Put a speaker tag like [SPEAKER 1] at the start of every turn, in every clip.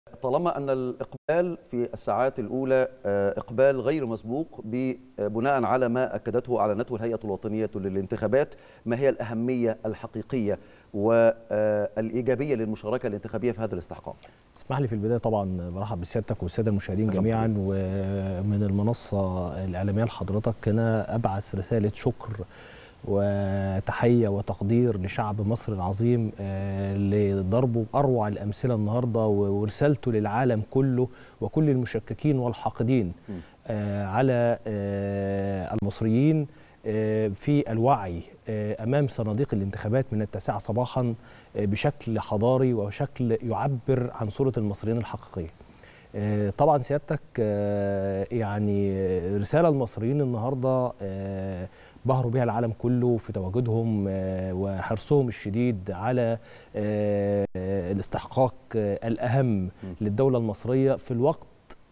[SPEAKER 1] طالما أن الإقبال في الساعات الأولى إقبال غير مسبوق بناء على ما أكدته وأعلنته الهيئة الوطنية للانتخابات ما هي الأهمية الحقيقية والإيجابية للمشاركة الانتخابية في هذا الاستحقاق
[SPEAKER 2] اسمح لي في البداية طبعا برحب بسيادتك والسادة المشاهدين جميعا ومن المنصة الإعلامية لحضرتك أنا أبعث رسالة شكر وتحيه وتقدير لشعب مصر العظيم لضربه باروع الامثله النهارده ورسالته للعالم كله وكل المشككين والحاقدين على المصريين في الوعي امام صناديق الانتخابات من التاسعه صباحا بشكل حضاري وشكل يعبر عن صوره المصريين الحقيقيه. طبعا سيادتك يعني رساله المصريين النهارده بهروا بها العالم كله في تواجدهم وحرصهم الشديد على الاستحقاق الأهم للدولة المصرية في الوقت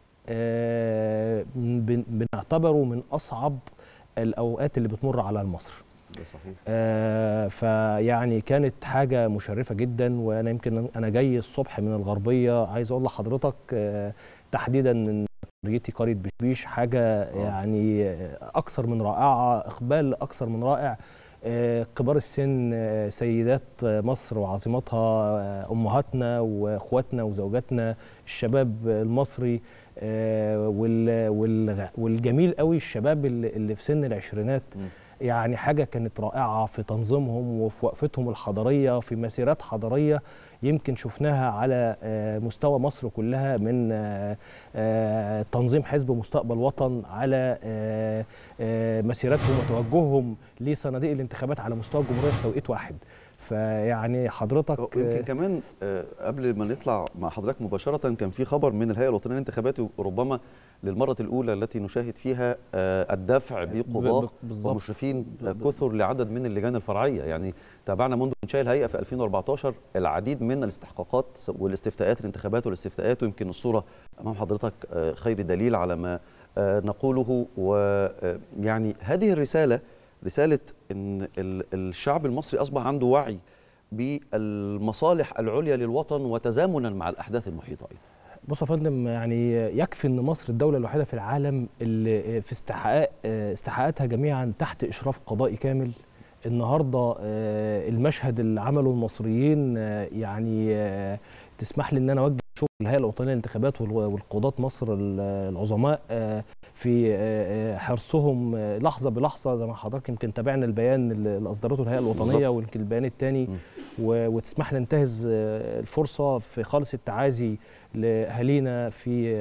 [SPEAKER 2] بنعتبره من أصعب الأوقات اللي بتمر على مصر
[SPEAKER 1] ده صحيح
[SPEAKER 2] آه فيعني كانت حاجة مشرفة جدا وأنا يمكن أنا جاي الصبح من الغربية عايز أقول لحضرتك آه تحديدا من قريتي قريه بشبيش حاجه يعني اكثر من رائعه اقبال اكثر من رائع كبار السن سيدات مصر وعظيمتها امهاتنا واخواتنا وزوجاتنا الشباب المصري والجميل قوي الشباب اللي في سن العشرينات يعني حاجه كانت رائعه في تنظيمهم وفي وقفتهم الحضاريه في مسيرات حضاريه يمكن شفناها على مستوى مصر كلها من تنظيم حزب مستقبل وطن على مسيرتهم وتوجههم لصناديق الانتخابات على مستوى الجمهوريه في توقيت واحد فيعني حضرتك
[SPEAKER 1] يمكن كمان قبل ما نطلع مع حضرتك مباشره كان في خبر من الهيئه الوطنيه للانتخابات وربما للمره الاولى التي نشاهد فيها الدفع بقضاه ومشرفين كثر لعدد من اللجان الفرعيه يعني تابعنا منذ انشاء الهيئه في 2014 العديد من الاستحقاقات والاستفتاءات الانتخابات والاستفتاءات ويمكن الصوره امام حضرتك خير دليل على ما نقوله ويعني هذه الرساله رساله ان الشعب المصري اصبح عنده وعي بالمصالح العليا للوطن وتزامنا مع الاحداث المحيطه ايضا.
[SPEAKER 2] بص يا فندم يعني يكفي ان مصر الدوله الوحيده في العالم اللي في استحقاق استحقاقاتها جميعا تحت اشراف قضائي كامل النهارده المشهد اللي عمله المصريين يعني تسمح لي ان انا اوجه شكر الهيئه الوطنيه للانتخابات والقضاه مصر العظماء في حرصهم لحظه بلحظه زي ما حضرتك يمكن تابعنا البيان اللي اصدرته الهيئه الوطنيه ويمكن البيان الثاني وتسمح لي ننتهز الفرصه في خالص التعازي لاهالينا في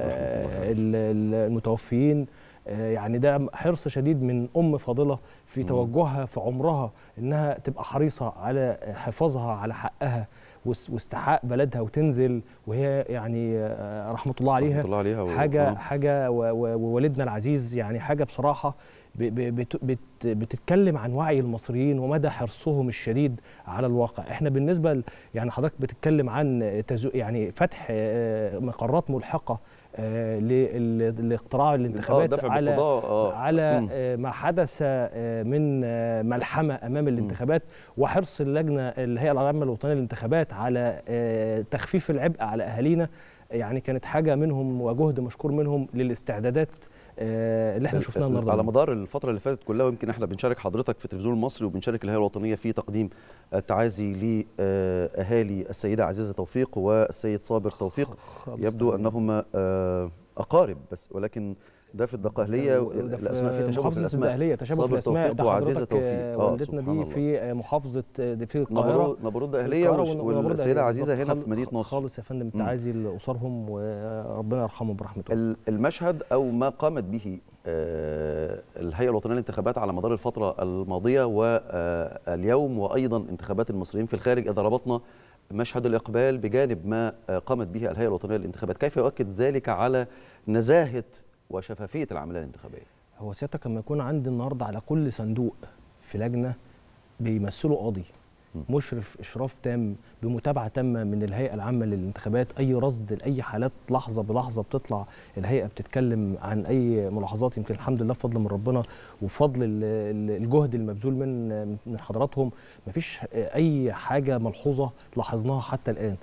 [SPEAKER 2] المتوفيين يعني ده حرص شديد من ام فاضله في توجهها في عمرها انها تبقى حريصه على حفاظها على حقها واستحقاق بلدها وتنزل وهي يعني رحمه الله عليها,
[SPEAKER 1] رحمة الله عليها
[SPEAKER 2] و... حاجه و... حاجه ووالدنا العزيز يعني حاجه بصراحه بت... بت... بتتكلم عن وعي المصريين ومدى حرصهم الشديد على الواقع احنا بالنسبه ل... يعني حضرتك بتتكلم عن تزو... يعني فتح مقرات ملحقه لاقتراع الانتخابات على
[SPEAKER 1] آه.
[SPEAKER 2] على ما حدث من ملحمه امام الانتخابات وحرص اللجنه الهيئه العامه الوطنيه للانتخابات على تخفيف العبء على اهالينا يعني كانت حاجه منهم وجهد مشكور منهم للاستعدادات اللي احنا شفناها النهارده
[SPEAKER 1] على مدار الفتره اللي فاتت كلها ويمكن احنا بنشارك حضرتك في التلفزيون المصري وبنشارك الهيئه الوطنيه في تقديم التعازي لاهالي السيده عزيزه توفيق والسيد صابر توفيق يبدو انهما اقارب بس ولكن ده في الدقهليه
[SPEAKER 2] الاسماء في تشابه في الاسماء الدقهليه تشابه في الاسماء ده وعزيزه توفيق والدتنا دي في محافظه دي في القاهره
[SPEAKER 1] نبرود دقهليه والسيده عزيزه هنا في مدينه نصر
[SPEAKER 2] خالص يا فندم التعازي لاسرهم وربنا يرحمهم برحمته
[SPEAKER 1] المشهد او ما قامت به الهيئه الوطنيه للانتخابات على مدار الفتره الماضيه واليوم وايضا انتخابات المصريين في الخارج اذا ربطنا مشهد الاقبال بجانب ما قامت به الهيئه الوطنيه للانتخابات كيف يؤكد ذلك على نزاهه وشفافيه العمليه الانتخابيه
[SPEAKER 2] هو سيادتك لما يكون عندي النهارده على كل صندوق في لجنه بيمثلوا قاضي مشرف اشراف تام بمتابعه تامه من الهيئه العامه للانتخابات اي رصد لاي حالات لحظه بلحظه بتطلع الهيئه بتتكلم عن اي ملاحظات يمكن الحمد لله بفضل من ربنا وفضل الجهد المبذول من من حضراتهم مفيش اي حاجه ملحوظه لاحظناها حتى الان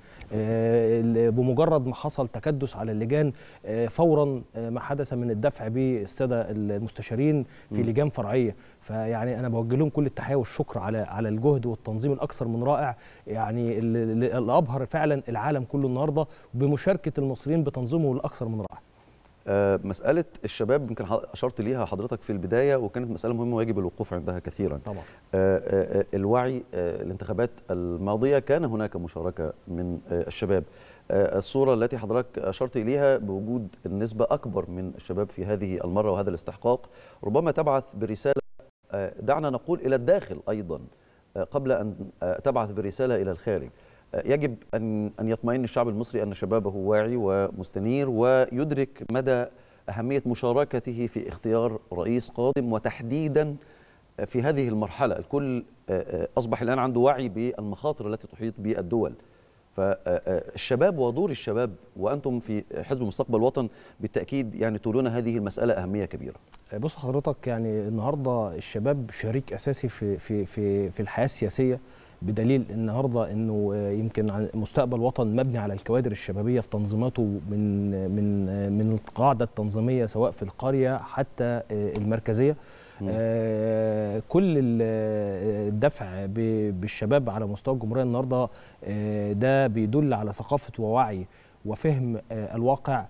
[SPEAKER 2] بمجرد ما حصل تكدس على اللجان فورا ما حدث من الدفع بالساده المستشارين في لجان فرعيه فيعني انا بوجه لهم كل التحيه والشكر على على الجهد والتنظيم الاكثر من رائع يعني اللي ابهر فعلا العالم كله النهارده بمشاركه المصريين بتنظيمه الاكثر من رائع
[SPEAKER 1] آه مسألة الشباب يمكن أشرت ليها حضرتك في البداية وكانت مسألة مهمة ويجب الوقوف عندها كثيرا
[SPEAKER 2] طبعا
[SPEAKER 1] آه آه الوعي الانتخابات الماضية كان هناك مشاركة من الشباب الصورة التي حضرتك أشرت إليها بوجود النسبة أكبر من الشباب في هذه المرة وهذا الاستحقاق ربما تبعث برسالة دعنا نقول إلى الداخل أيضا قبل أن تبعث برسالة إلى الخارج يجب أن أن يطمئن الشعب المصري أن شبابه واعي ومستنير ويدرك مدى أهمية مشاركته في اختيار رئيس قادم وتحديدا في هذه المرحلة الكل أصبح الآن عنده وعي بالمخاطر التي تحيط بالدول فالشباب ودور الشباب وانتم في حزب مستقبل الوطن بالتاكيد يعني تولون هذه المساله اهميه كبيره.
[SPEAKER 2] بص حضرتك يعني النهارده الشباب شريك اساسي في في في في الحياه السياسيه بدليل النهارده انه يمكن مستقبل وطن مبني على الكوادر الشبابيه في تنظيماته من من من القاعده التنظيميه سواء في القريه حتى المركزيه آه كل الدفع بالشباب على مستوى الجمهوريه النهارده آه ده بيدل على ثقافه ووعي وفهم آه الواقع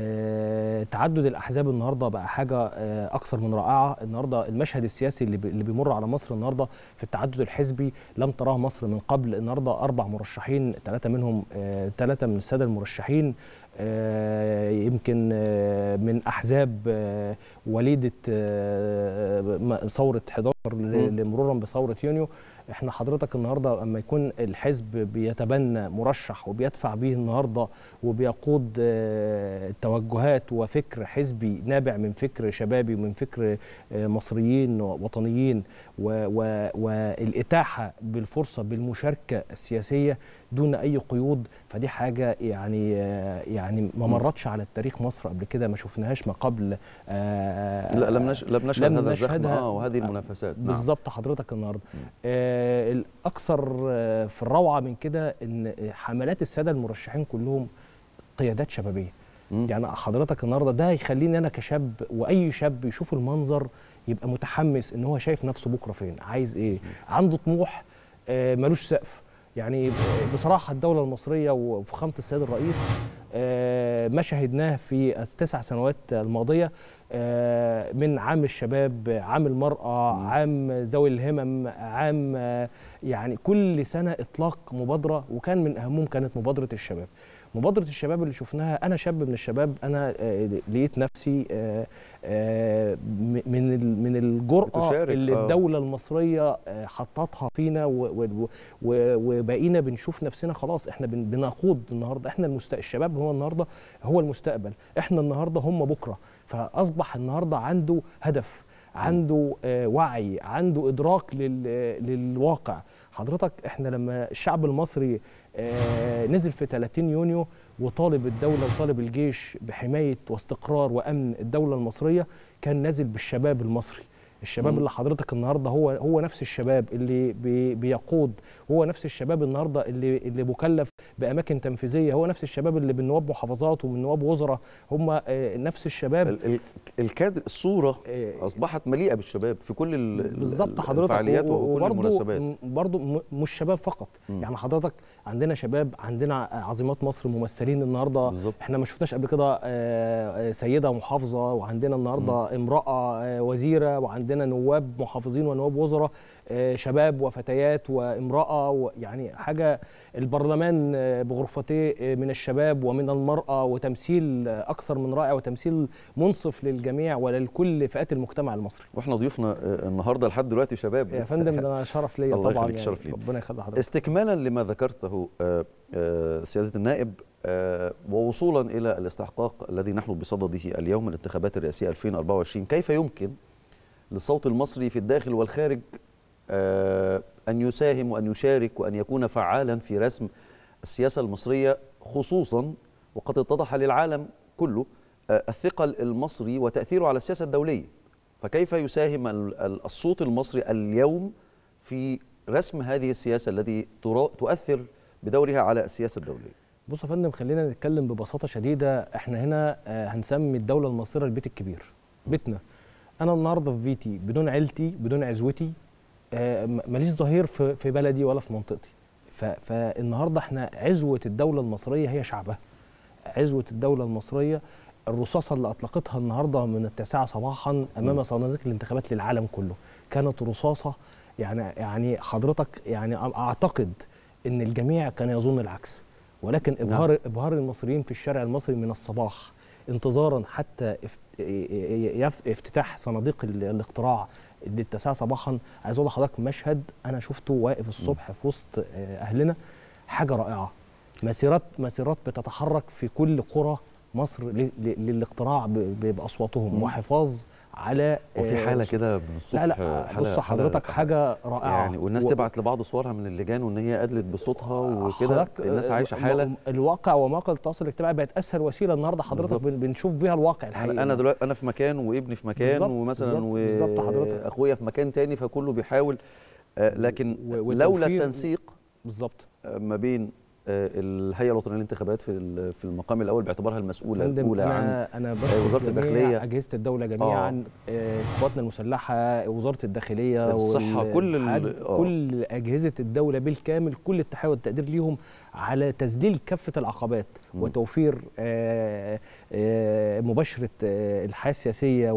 [SPEAKER 2] تعدد الاحزاب النهارده بقى حاجه اكثر من رائعه النهارده المشهد السياسي اللي اللي بيمر على مصر النهارده في التعدد الحزبي لم تراه مصر من قبل النهارده اربع مرشحين ثلاثه منهم ثلاثه من الساده المرشحين يمكن من احزاب وليده ثوره 11 لمرورا بثوره يونيو احنا حضرتك النهارده اما يكون الحزب بيتبنى مرشح وبيدفع به النهارده وبيقود توجهات وفكر حزبي نابع من فكر شبابي ومن فكر مصريين وطنيين والاتاحه بالفرصه بالمشاركه السياسيه دون اي قيود فدي حاجه يعني يعني ما مرتش على التاريخ مصر قبل كده ما شفناهاش ما قبل
[SPEAKER 1] لا لم نش... لم نشهد هذا الزخم اه وهذه المنافسات
[SPEAKER 2] نعم. بالظبط حضرتك النهارده آه الاكثر في الروعه من كده ان حملات الساده المرشحين كلهم قيادات شبابيه م. يعني حضرتك النهارده ده هيخليني انا كشاب واي شاب يشوف المنظر يبقى متحمس ان هو شايف نفسه بكره فين عايز ايه عنده طموح آه ملوش سقف يعني بصراحه الدوله المصريه وفخامه السيد الرئيس آه ما شاهدناه في التسع سنوات الماضيه آه من عام الشباب عام المراه م. عام ذوي الهمم عام آه يعني كل سنه اطلاق مبادره وكان من اهمهم كانت مبادره الشباب مبادره الشباب اللي شفناها انا شاب من الشباب انا لقيت نفسي من من الجرأه اللي الدوله المصريه حطتها فينا وبقينا بنشوف نفسنا خلاص احنا بنقود النهارده احنا المست... الشباب هو النهارده هو المستقبل احنا النهارده هم بكره فاصبح النهارده عنده هدف عنده وعي عنده ادراك للواقع حضرتك احنا لما الشعب المصري آه نزل في 30 يونيو وطالب الدوله وطالب الجيش بحمايه واستقرار وامن الدوله المصريه كان نازل بالشباب المصري الشباب م. اللي حضرتك النهارده هو هو نفس الشباب اللي بي بيقود هو نفس الشباب النهارده اللي اللي مكلف باماكن تنفيذيه هو نفس الشباب اللي من نواب محافظات ومن نواب وزراء هم نفس الشباب
[SPEAKER 1] الكادر الصوره اصبحت مليئه بالشباب في كل
[SPEAKER 2] بالظبط حضرتك
[SPEAKER 1] الفعاليات وكل المناسبات
[SPEAKER 2] برضه مش شباب فقط م. يعني حضرتك عندنا شباب عندنا عظيمات مصر ممثلين النهارده بالزبط. احنا ما شفناش قبل كده سيده محافظه وعندنا النهارده م. امراه وزيره وعندنا عندنا نواب محافظين ونواب وزراء شباب وفتيات وامراه يعني حاجه البرلمان بغرفتيه من الشباب ومن المراه وتمثيل اكثر من رائع وتمثيل منصف للجميع ولكل فئات المجتمع المصري.
[SPEAKER 1] واحنا ضيوفنا النهارده لحد دلوقتي شباب
[SPEAKER 2] يا فندم ده شرف ليا
[SPEAKER 1] الله
[SPEAKER 2] طبعا
[SPEAKER 1] يعني شرف ليا
[SPEAKER 2] ربنا يخلي حضرتك.
[SPEAKER 1] استكمالا لما ذكرته سياده النائب ووصولا الى الاستحقاق الذي نحن بصدده اليوم الانتخابات الرئاسيه 2024 كيف يمكن للصوت المصري في الداخل والخارج ان يساهم وان يشارك وان يكون فعالا في رسم السياسه المصريه خصوصا وقد اتضح للعالم كله الثقل المصري وتاثيره على السياسه الدوليه فكيف يساهم الصوت المصري اليوم في رسم هذه السياسه التي تؤثر بدورها على السياسه الدوليه
[SPEAKER 2] بص يا فندم خلينا نتكلم ببساطه شديده احنا هنا هنسمي الدوله المصريه البيت الكبير بيتنا انا النهارده في بيتي بدون عيلتي بدون عزوتي ماليش ظهير في بلدي ولا في منطقتي فالنهارده احنا عزوه الدوله المصريه هي شعبها عزوه الدوله المصريه الرصاصه اللي اطلقتها النهارده من التاسعه صباحا امام صناديق الانتخابات للعالم كله كانت رصاصه يعني يعني حضرتك يعني اعتقد ان الجميع كان يظن العكس ولكن ابهار نعم. ابهار المصريين في الشارع المصري من الصباح انتظارا حتى افتتاح صناديق الاقتراع للتاسعه صباحا عايز اقول لحضرتك مشهد انا شفته واقف الصبح في وسط اهلنا حاجه رائعه مسيرات مسيرات بتتحرك في كل قرى مصر للاقتراع باصواتهم وحفاظ على
[SPEAKER 1] وفي حاله كده من الصبح
[SPEAKER 2] لا لا بص حضرتك حاجه رائعه
[SPEAKER 1] يعني والناس و... تبعت لبعض صورها من اللجان وان هي ادلت بصوتها وكده الناس عايشه حاله
[SPEAKER 2] الواقع ومواقع التواصل الاجتماعي بقت اسهل وسيله النهارده حضرتك بالزبط. بنشوف بيها الواقع الحقيقي
[SPEAKER 1] انا دلوقتي انا في مكان وابني في مكان
[SPEAKER 2] بالزبط.
[SPEAKER 1] ومثلا
[SPEAKER 2] بالزبط حضرتك
[SPEAKER 1] واخويا في مكان تاني فكله بيحاول لكن و... لولا التنسيق
[SPEAKER 2] بالظبط
[SPEAKER 1] ما بين الهيئه الوطنيه للانتخابات في في المقام الاول باعتبارها المسؤوله الاولى
[SPEAKER 2] أنا
[SPEAKER 1] عن
[SPEAKER 2] أنا
[SPEAKER 1] وزاره الداخليه
[SPEAKER 2] اجهزه الدوله جميعا قواتنا المسلحه وزاره الداخليه
[SPEAKER 1] الصحه كل
[SPEAKER 2] كل اجهزه الدوله بالكامل كل التحيه والتقدير ليهم على تذليل كافه العقبات م. وتوفير آآ آآ مباشره الحياه السياسيه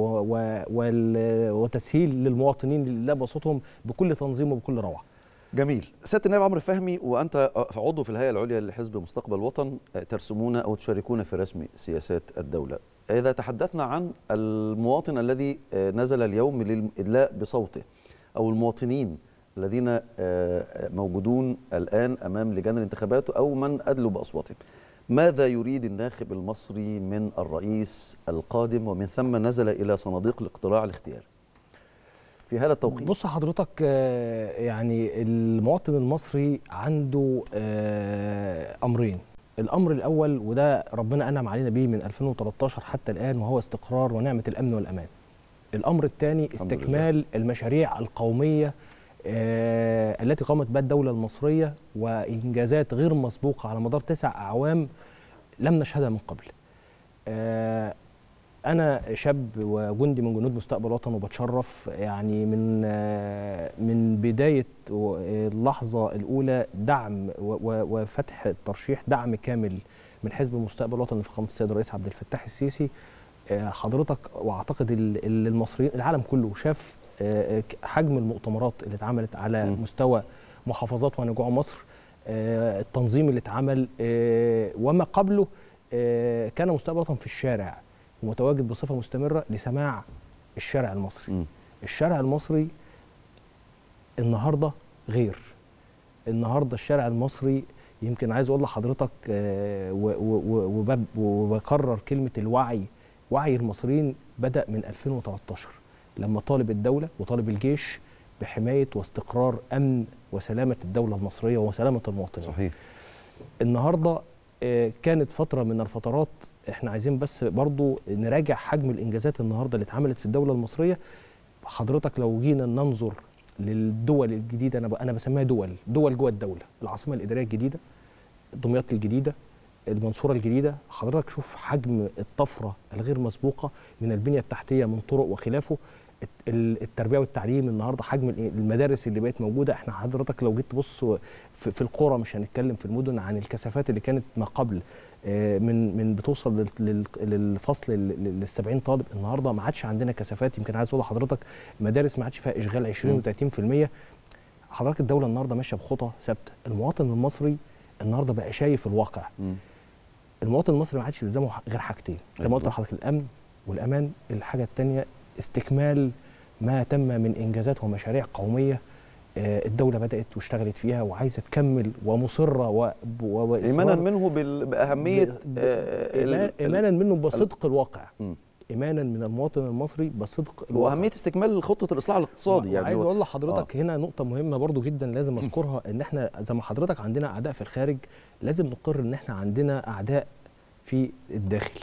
[SPEAKER 2] وتسهيل للمواطنين اللي بصوتهم بكل تنظيم وبكل روعه
[SPEAKER 1] جميل سياده النائب عمرو فهمي وانت عضو في الهيئه العليا لحزب مستقبل الوطن ترسمون او تشاركون في رسم سياسات الدوله اذا تحدثنا عن المواطن الذي نزل اليوم للادلاء بصوته او المواطنين الذين موجودون الان امام لجان الانتخابات او من ادلوا باصواتهم ماذا يريد الناخب المصري من الرئيس القادم ومن ثم نزل الى صناديق الاقتراع الاختياري في هذا التوقيت
[SPEAKER 2] بص حضرتك يعني المواطن المصري عنده امرين الامر الاول وده ربنا انعم علينا به من 2013 حتى الان وهو استقرار ونعمه الامن والامان الامر الثاني استكمال المشاريع القوميه التي قامت بها الدوله المصريه وانجازات غير مسبوقه على مدار تسع اعوام لم نشهدها من قبل انا شاب وجندي من جنود مستقبل وطن وبتشرف يعني من من بدايه اللحظه الاولى دعم وفتح الترشيح دعم كامل من حزب مستقبل وطن لفخامه السيد الرئيس عبد الفتاح السيسي حضرتك واعتقد المصريين العالم كله شاف حجم المؤتمرات اللي اتعملت على م. مستوى محافظات ونجوع مصر التنظيم اللي اتعمل وما قبله كان مستقبل وطن في الشارع متواجد بصفه مستمره لسماع الشارع المصري م. الشارع المصري النهارده غير النهارده الشارع المصري يمكن عايز اقول لحضرتك وبكرر كلمه الوعي وعي المصريين بدا من 2013 لما طالب الدوله وطالب الجيش بحمايه واستقرار امن وسلامه الدوله المصريه وسلامه المواطنين
[SPEAKER 1] صحيح
[SPEAKER 2] النهارده كانت فتره من الفترات احنا عايزين بس برضو نراجع حجم الانجازات النهارده اللي اتعملت في الدوله المصريه حضرتك لو جينا ننظر للدول الجديده انا انا بسميها دول دول جوه الدوله العاصمه الاداريه الجديده دمياط الجديده المنصوره الجديده حضرتك شوف حجم الطفره الغير مسبوقه من البنيه التحتيه من طرق وخلافه التربيه والتعليم النهارده حجم المدارس اللي بقت موجوده احنا حضرتك لو جيت تبص في القرى مش هنتكلم في المدن عن الكثافات اللي كانت ما قبل من من بتوصل للفصل لل 70 طالب النهارده ما عادش عندنا كثافات يمكن عايز اقول لحضرتك مدارس ما عادش فيها اشغال 20 و30% حضرتك الدوله النهارده ماشيه بخطى ثابته المواطن المصري النهارده بقى شايف الواقع م. المواطن المصري ما عادش يلزمه غير حاجتين زي ما قلت لحضرتك الامن والامان الحاجه الثانيه استكمال ما تم من انجازات ومشاريع قوميه الدوله بدات واشتغلت فيها وعايزه تكمل ومصره و...
[SPEAKER 1] و... ايمانا منه بال... باهميه
[SPEAKER 2] ب... ايمانا منه بصدق الواقع ايمانا من المواطن المصري بصدق
[SPEAKER 1] واهميه استكمال خطه الاصلاح الاقتصادي
[SPEAKER 2] يعني عايز اقول لحضرتك آه. هنا نقطه مهمه برضو جدا لازم اذكرها ان احنا زي ما حضرتك عندنا اعداء في الخارج لازم نقر ان احنا عندنا اعداء في الداخل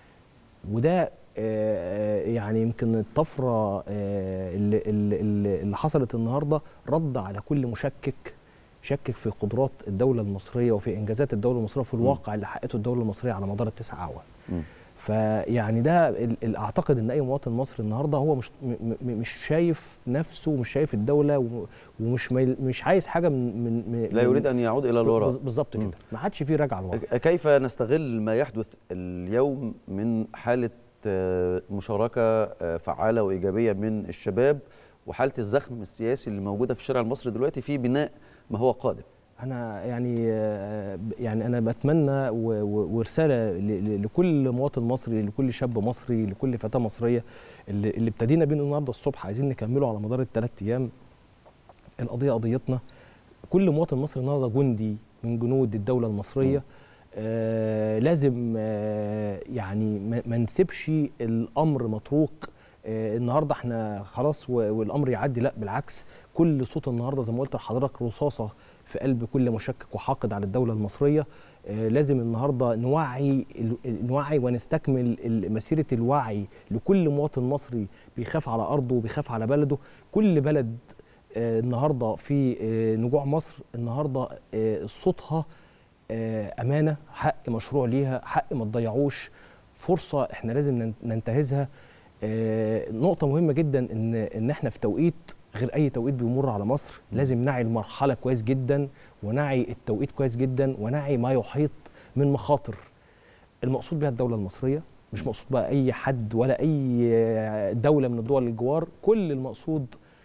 [SPEAKER 2] وده يعني يمكن الطفره اللي, اللي, اللي حصلت النهارده رد على كل مشكك شكك في قدرات الدوله المصريه وفي انجازات الدوله المصريه في الواقع اللي حققته الدوله المصريه على مدار التسع اعوام. فيعني ده اعتقد ان اي مواطن مصري النهارده هو مش مش شايف نفسه ومش شايف الدوله ومش مش عايز حاجه من من
[SPEAKER 1] لا يريد ان يعود الى الوراء
[SPEAKER 2] بالظبط كده ما عادش فيه رجعه لورا
[SPEAKER 1] كيف نستغل ما يحدث اليوم من حاله مشاركه فعاله وايجابيه من الشباب وحاله الزخم السياسي اللي موجوده في الشارع المصري دلوقتي في بناء ما هو قادم
[SPEAKER 2] انا يعني يعني انا بتمنى ورساله لكل مواطن مصري لكل شاب مصري لكل فتاه مصريه اللي, اللي ابتدينا بيه النهارده الصبح عايزين نكمله على مدار الثلاث ايام القضيه قضيتنا كل مواطن مصري النهارده جندي من جنود الدوله المصريه آه لازم آه يعني ما نسيبش الامر متروك آه النهارده احنا خلاص والامر يعدي لا بالعكس كل صوت النهارده زي ما قلت لحضرتك رصاصه في قلب كل مشكك وحاقد على الدوله المصريه آه لازم النهارده نوعي نوعي ونستكمل مسيره الوعي لكل مواطن مصري بيخاف على ارضه وبيخاف على بلده كل بلد آه النهارده في آه نجوع مصر النهارده صوتها امانه حق مشروع ليها حق ما تضيعوش فرصه احنا لازم ننتهزها نقطه مهمه جدا ان ان احنا في توقيت غير اي توقيت بيمر على مصر لازم نعي المرحله كويس جدا ونعي التوقيت كويس جدا ونعي ما يحيط من مخاطر المقصود بها الدوله المصريه مش مقصود بقى اي حد ولا اي دوله من الدول الجوار كل المقصود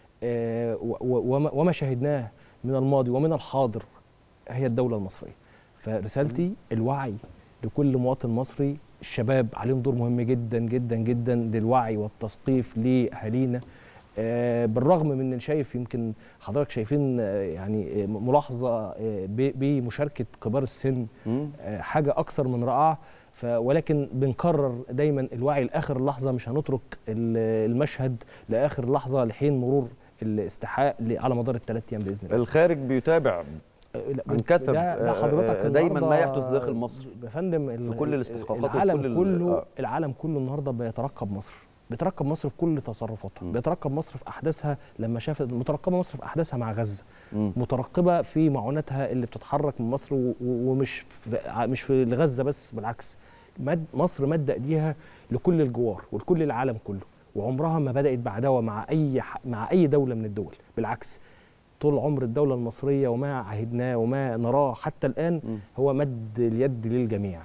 [SPEAKER 2] وما شاهدناه من الماضي ومن الحاضر هي الدوله المصريه فرسالتي الوعي لكل مواطن مصري الشباب عليهم دور مهم جدا جدا جدا للوعي والتثقيف لاهالينا آه بالرغم من ان شايف يمكن حضرتك شايفين آه يعني ملاحظه آه بمشاركه كبار السن حاجه اكثر من رائعه ولكن بنكرر دايما الوعي لاخر لحظه مش هنترك المشهد لاخر لحظه لحين مرور الاستحقاق على مدار الثلاث ايام باذن الله.
[SPEAKER 1] الخارج بيتابع عن كثب
[SPEAKER 2] ده, ده حضرتك
[SPEAKER 1] دايما ما يحدث داخل مصر
[SPEAKER 2] يا فندم
[SPEAKER 1] في كل الاستحقاقات
[SPEAKER 2] العالم
[SPEAKER 1] وفي كل
[SPEAKER 2] كله آه. العالم كله النهارده بيترقب مصر بيترقب مصر في كل تصرفاتها بيترقب مصر في احداثها لما شافت مترقبه مصر في احداثها مع غزه م. مترقبه في معوناتها اللي بتتحرك من مصر ومش في مش في غزه بس بالعكس مد مصر مد ايديها لكل الجوار ولكل العالم كله وعمرها ما بدات بعداوه مع اي مع اي دوله من الدول بالعكس طول عمر الدولة المصرية وما عهدناه وما نراه حتى الآن م. هو مد اليد للجميع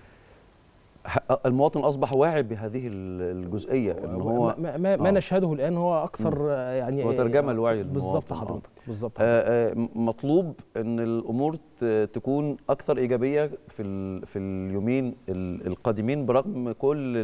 [SPEAKER 1] المواطن أصبح واعي بهذه الجزئية إن هو
[SPEAKER 2] ما, ما, ما آه. نشهده الآن هو أكثر م. يعني
[SPEAKER 1] هو ترجمة الوعي
[SPEAKER 2] بالظبط حضرتك بالظبط
[SPEAKER 1] آه مطلوب إن الأمور تكون أكثر إيجابية في في اليومين القادمين برغم كل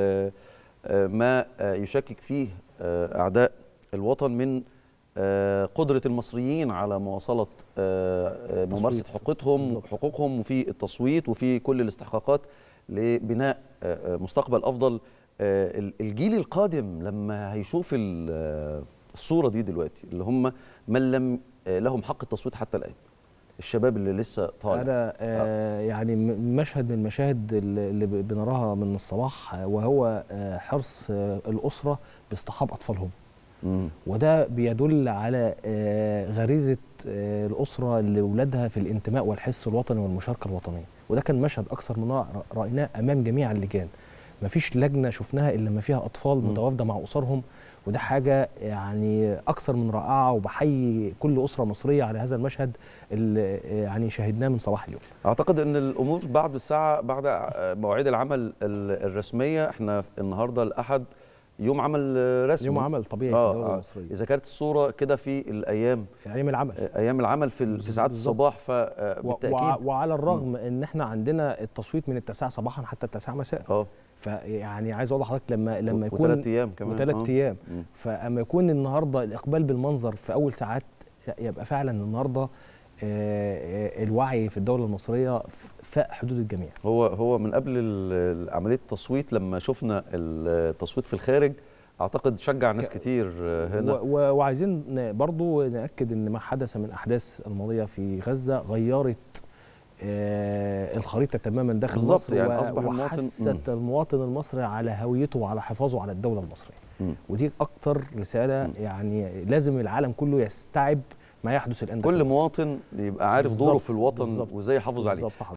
[SPEAKER 1] ما يشكك فيه أعداء الوطن من قدرة المصريين على مواصلة ممارسة حقوقهم حقوقهم وفي التصويت وفي كل الاستحقاقات لبناء مستقبل أفضل الجيل القادم لما هيشوف الصورة دي دلوقتي اللي هم من لم لهم حق التصويت حتى الآن الشباب اللي لسه طالع
[SPEAKER 2] أنا آه يعني مشهد من المشاهد اللي بنراها من الصباح وهو حرص الأسرة باصطحاب أطفالهم مم. وده بيدل على غريزه الاسره لاولادها في الانتماء والحس الوطني والمشاركه الوطنيه وده كان مشهد اكثر من رائع رايناه امام جميع اللجان مفيش لجنه شفناها الا لما فيها اطفال مم. متوافده مع اسرهم وده حاجه يعني اكثر من رائعه وبحيي كل اسره مصريه على هذا المشهد اللي يعني شاهدناه من صباح اليوم
[SPEAKER 1] اعتقد ان الامور بعد الساعه بعد مواعيد العمل الرسميه احنا النهارده الاحد يوم عمل رسمي
[SPEAKER 2] يوم عمل طبيعي
[SPEAKER 1] آه
[SPEAKER 2] في الدوله المصريه
[SPEAKER 1] اذا كانت الصوره كده في الايام
[SPEAKER 2] ايام العمل
[SPEAKER 1] ايام العمل في في ساعات الصباح فبالتاكيد
[SPEAKER 2] وعلى الرغم م. ان احنا عندنا التصويت من التاسعه صباحا حتى التاسعه مساء
[SPEAKER 1] اه
[SPEAKER 2] فيعني عايز اقول لحضرتك لما لما يكون
[SPEAKER 1] وثلاث ايام كمان
[SPEAKER 2] وثلاث ايام فاما يكون النهارده الاقبال بالمنظر في اول ساعات يبقى فعلا النهارده الوعي في الدوله المصريه فاق حدود الجميع
[SPEAKER 1] هو هو من قبل عمليه التصويت لما شفنا التصويت في الخارج اعتقد شجع ناس كتير هنا
[SPEAKER 2] وعايزين برضو ناكد ان ما حدث من احداث الماضيه في غزه غيرت آه الخريطه تماما داخل
[SPEAKER 1] بالظبط
[SPEAKER 2] مصر
[SPEAKER 1] يعني اصبح
[SPEAKER 2] وحست المواطن المصري على هويته وعلى حفاظه على الدوله المصريه م. ودي اكتر رساله م. يعني لازم العالم كله يستوعب ما يحدث الان
[SPEAKER 1] كل مواطن يبقى عارف دوره في الوطن وازاي يحافظ عليه